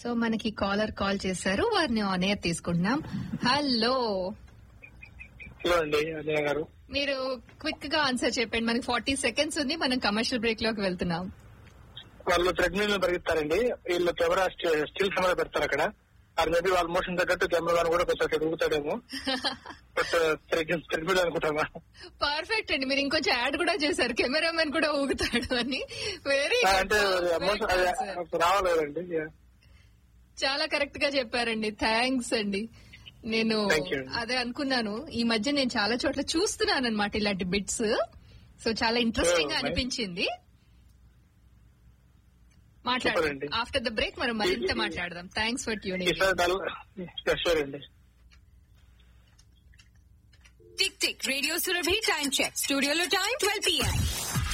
So మనకి caller call చేశారు వారిని ఆన్ ఎయిర్ తీసుకుంటున్నాం హలో హలో అండి అజయ్ గారు మీరు క్విక్ గా ఆన్సర్ చెప్పండి మనకి ఫార్టీ సెకండ్స్ ఉంది మనం కమర్షియల్ బ్రేక్ లోకి వెళ్తున్నాం వాళ్ళు థ్రెడ్మిల్ లో పరిగెత్తారండి వీళ్ళు కెమెరా స్టిల్ కెమెరా పెడతారు అక్కడ అది మేబీ వాళ్ళ మోషన్ తగ్గట్టు కెమెరా కూడా కొంచెం ఊగుతాడేమో బట్ థ్రెడ్మిల్ అనుకుంటామా పర్ఫెక్ట్ అండి మీరు ఇంకొంచెం యాడ్ కూడా చేశారు కెమెరామెన్ కూడా ఊగుతాడు అని వెరీ ఆ, అంటే మోషన్ అది రావాలి కదండి చాలా కరెక్ట్ గా చెప్పారండి థ్యాంక్స్ అండి నేను Thank you. అదే అనుకున్నాను ఈ మధ్య నేను చాలా చోట్ల చూస్తున్నాను అనమాట ఇలాంటి బిట్స్ సో చాలా ఇంట్రెస్టింగ్ గా Oh, nice. అనిపించింది Super మాట్లాడండి అండి. ఆఫ్టర్ ద బ్రేక్ మనం మరింత మాట్లాడదాం థ్యాంక్స్ ఫర్ ట్యూనింగ్ ఈసారి డల్ షూర్ అండి tick tick radio Surabhi time check స్టూడియోలో టైం ట్వెల్వ్ పిఎం